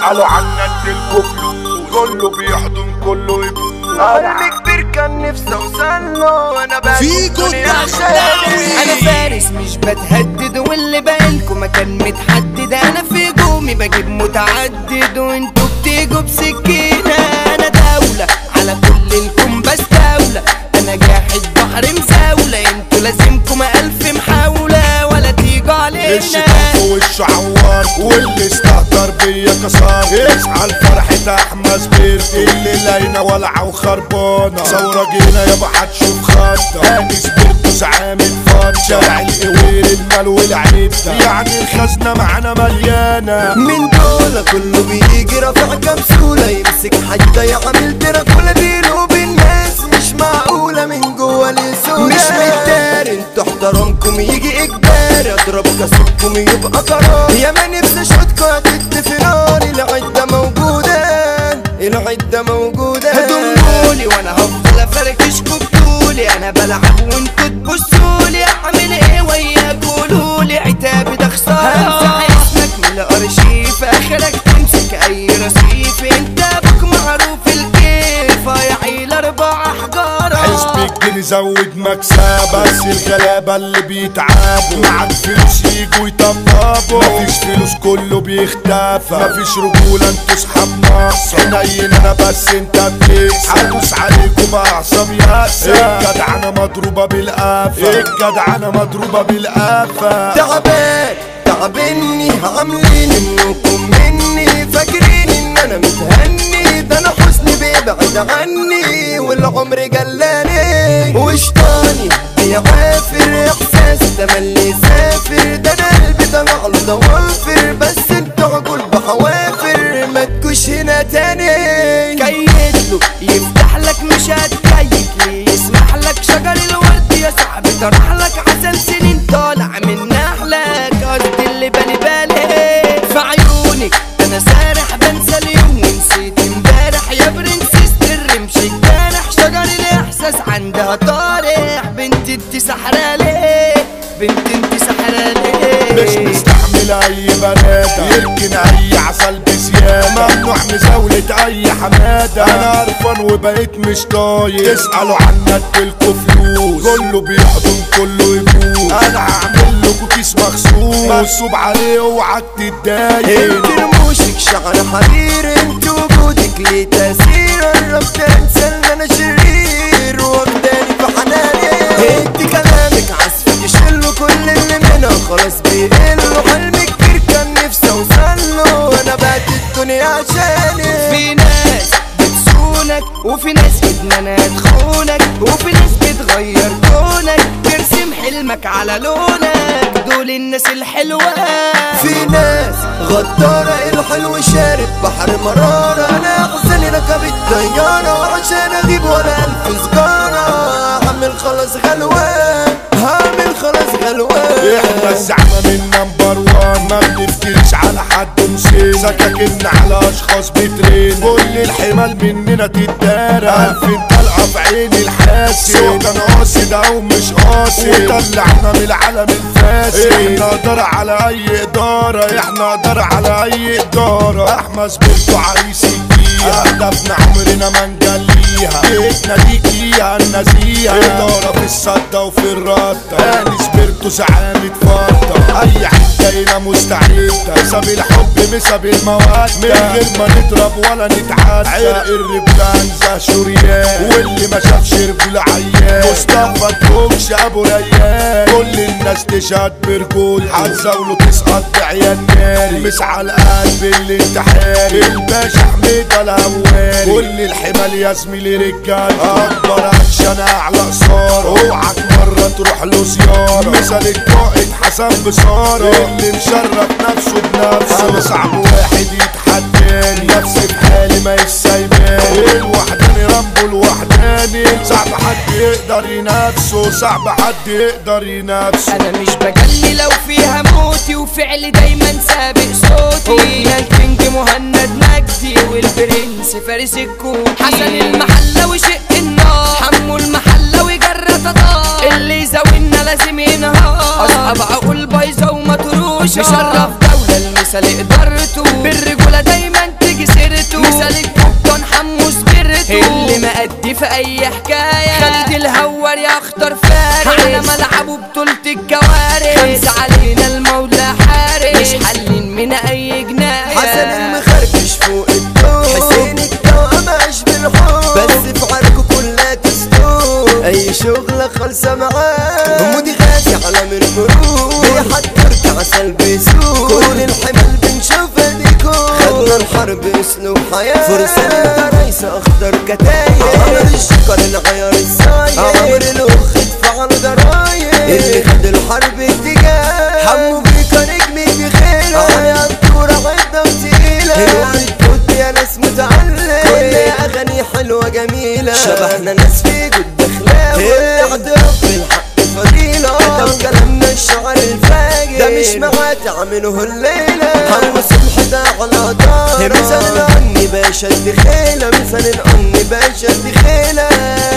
اسألوا عنا اديلكوا فلوس كله بيحضن كله يبوس حلم كبير كان نفسي اوصل له انا بقى فيكو الدخلاوي انا فارس مش بتهدد واللي باينكم مكان متحدد انا في هجومي بجيب متعدد وانتوا بتيجوا بسكينة انا دولة على كل الكم بستولة انا جاحد بحر مزاولة انتوا لازمكم الف محاولة ولا تيجوا علينا الشيطان في وشه عوار واللي استهتر بيا كسار اسعى لفرحة احمس بيرت اللي لاينة ولعة وخربانة ثورة جينا يابا هتشوف خطة انس بيرتو زعامل فات شارع القوير المال والعدة يعني الخزنة معانا مليانة من دول كله بيجي رافع كبسولة يمسك حتى يعمل تراكولة بينه وبين الناس مش معقولة من جوه لسونا مش مدار انتوا احترامكم يجي اجبار اضرب كسبكم يبقى قرار يا ما نفسي اشوطكوا هتت في نار العدة موجودة العدة موجودة هدمولي وانا هفضل افركشكوا بطولي انا بلعب وانتوا تبصولي اعمل ايه وياك قولولي عتابي ده خسارة هنسى اسمك من الارشيف اخرك تمسك اي رصيف انت ابوك معروف الكيف يا عيل اربع احجار حزب الجنيه زود مكسب بس الغلابة اللي بيتعبوا معاك فلوس يجوا يطبطبوا مفيش فلوس كله بيختفى مفيش رجولة انتوا صحاب ناقصة حنين انا بس انت بتكسب هدوس عليكم بأعصاب ياسة الجدعنة مضروبة بالقافة الجدعنة مضروبة بالقافة تعبان تعبني عاملين انكم مني فاكرين ان انا متهني ده انا حزني بيبعد عني والعمر جلاني وشطاني بيعافر احساس تملي سافر ده انا قلبي طلع له ضوافر بس انتوا عقول بحوافر ما تكوش هنا تاني كيد له يفتح لك مش هتكيد ليه يسمح لك شجر الورد يا صاحبي طرح لك عسل سنين طالع من نحلك قصدي اللي بالي بالي في عيونك انا سارح بنسى اليوم ونسيت امبارح يا برنسس الرمش الجارح شجر الاحساس عندها طارح بنت انت سحرالي بنت انت سحرالي مش مستحمل اي بنادة يركن اي عسل بزيادة ممنوع مزاولة اي حمادة انا قرفان وبقيت مش طايق تسألوا عنا اديلكوا فلوس كله بيحضن كله يبوس انا هعمل لكوا كيس مخصوص منصوب عليه اوعك تتضايق انت رموشك شعر حرير انت وجودك ليه تأثير قربت انسى ان انا شرير واخداني في حناني انت كلامك عزف يشيله كل اللي منها خلاص بيقله حلم كتير كان نفسي اوصله انا بقت الدنيا عشاني في ناس بتسونك وفي ناس ادمانها تخونك وفي ناس بتغير كونك ترسم حلمك على لونك دول الناس الحلوة في ناس غدارة الحلو شارب بحر مرارة انا احزني ركب الطيارة وعشان اجيب ولا الف سجارة هعمل خلاص غلوان هعمل خلاص غلوان احنا الزعمة من نمبر وان ما بنفتكرش على حد مسير سكاكين على اشخاص بترين كل الحمال مننا تتدارى الفين طلقة في عين الحاسد سواء كان قاصد او مش قاصد وطلعنا من العالم الفاسد احنا قدر على اي ادارة احنا قدر على اي ادارة احمس بنته عريس فيها هدفنا عمرنا ما نجليها بيتنا ليكيها النزيهة ادارة في الصدة وفي الردة انس بيرتو زعامة فضة اي حتة هنا مستعدة ساب الحب مساب المواد من غير ما نضرب ولا نتعدى عرق الرجولة انزه شريان واللي ما شافش رجولة عيان مصطفى تفوكش ابو ريان كل الناس تشهد برجول هتزاوله تسقط بعيال ناري مش على القلب اللي انت حاري الباشا حميد الهواري كل الحمال يا زميلي رجال اكبر اكشن اعلى قصار اوعك مرة تروح له زيارة مثال القائد حسن بصارة اللي مشرف نفسه بنفسه انا صعب واحد يتحداني نفسي في حالي ما يسايباني الوحداني رامبو الوحداني صعب حد يقدر ينافسه صعب حد يقدر ينافسه انا مش بجلي لو فيها موتي وفعلي دايما سابق صوتي هنا الكينج مهند مجدي والبرنس فارس الكوكي حسن المحلة وشق النار حمو المحلة وجرة تطار اللي يزاولنا لازم ينهار اصحاب عقول بايظة ومطروشة مشرف دولة المثال ادارته بالرجولة دايما في اي حكاية خالد الهوار يا اخطر فارس على ملعبه بطولة الكوارث خمسة علينا المولى حارس مش حلين من اي جناية حسن المخربش فوق الدور حسين التوأم عاش بالحب بس في عركه كلها تستور اي شغلة خالصة معاه مودي غازي على من المرور بيحضر عسل بيسوق كل الحمل بنشوفها ديكور خدنا الحرب اسلوب حياة فرسان رئيس اخضر كتايب عمر الشكر العيار السايب عمر الاخ ادفع له ضرايب اللي خد الحرب اتجاه حمو بيكا نجمي بخيله على الدورة عدة وتقيلة حلوة التوت يا ناس متعلم كل اغاني حلوة جميلة شبحنا ناس في جد اخلاوي اعتراف بالحق فضيلة كتب كلامنا الشعر الفاجر ده مش معاه تعمله الليلة حمو صبح ده على دار مثل العني باشا الدخيلة مثل العني باشا الدخيلة